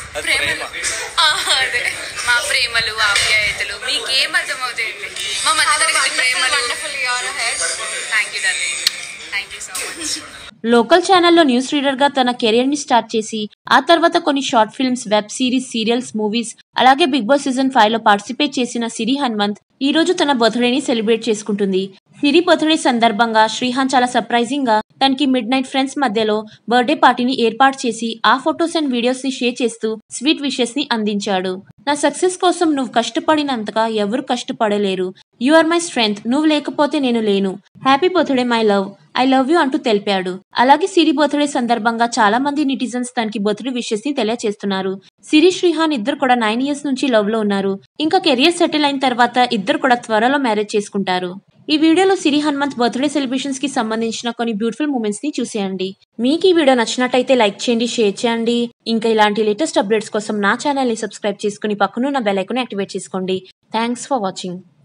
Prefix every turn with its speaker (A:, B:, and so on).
A: అది
B: ప్రేమలు
A: ప్రేమ.
B: ఆ, అదే మా ప్రేమలు ఆప్యాయతలు మీకేం అర్థమవుతాయండి మా మధ్య తరగతి ప్రేమలు thank you darling thank you so much
C: local ఛానల్లో న్యూస్ రీడర్గా తన కెరియర్ని స్టార్ట్ చేసి ఆ తర్వాత కొన్ని short films web series serials movies అలాగే బిగ్ బాస్ సీజన్ ఫైవ్ లో పార్టిసిపేట్ చేసిన సిరి హనుమంత్ ఈ రోజు తన బర్త్డేని సెలబ్రేట్ చేసుకుంటుంది సిరి బర్త్డే సందర్భంగా శ్రీహాన్ చాలా సర్ప్రైజింగ్ గా తనకి మిడ్ నైట్ ఫ్రెండ్స్ మధ్యలో బర్త్డే పార్టీని ఏర్పాటు చేసి ఆ ఫొటోస్ అండ్ వీడియోస్ ని షేర్ చేస్తూ స్వీట్ విషెస్ ని అందించాడు నా సక్సెస్ కోసం నువ్వు కష్టపడినంతగా ఎవరు కష్టపడలేరు యు ఆర్ మై స్ట్రెంగ్త్ నువ్వు లేకపోతే నేను లేను happy birthday my love I love you అంటూ తెలిపాడు అలాగే సిరి బర్త్డే సందర్భంగా చాలా మంది నిటిజన్స్ తనకి బర్త్డే విషెస్ ని తెలియజేస్తున్నారు సిరి శ్రీహాన్ ఇద్దరు కూడా నైన్ ఇయర్స్ నుంచి లవ్ లో ఉన్నారు ఇంకా కెరియర్ సెటిల్ అయిన తర్వాత ఇద్దరు కూడా త్వరలో మ్యారేజ్ చేసుకుంటారు ఈ వీడియోలో సిరి హనుమంత్ బర్త్డే సెలబ్రేషన్స్ కి సంబంధించిన కొన్ని బ్యూటిఫుల్ మూమెంట్స్ ని చూసేయండి మీకు ఈ వీడియో నచ్చినట్టయితే లైక్ చేయండి షేర్ చేయండి ఇంకా ఇలాంటి లేటెస్ట్ అప్డేట్స్ కోసం నా ఛానల్ ని సబ్స్క్రైబ్ చేసుకుని పక్కనున్న బెల్ ఐకాన్ యాక్టివేట్ చేసుకోండి థ్యాంక్స్ ఫర్ వాచింగ్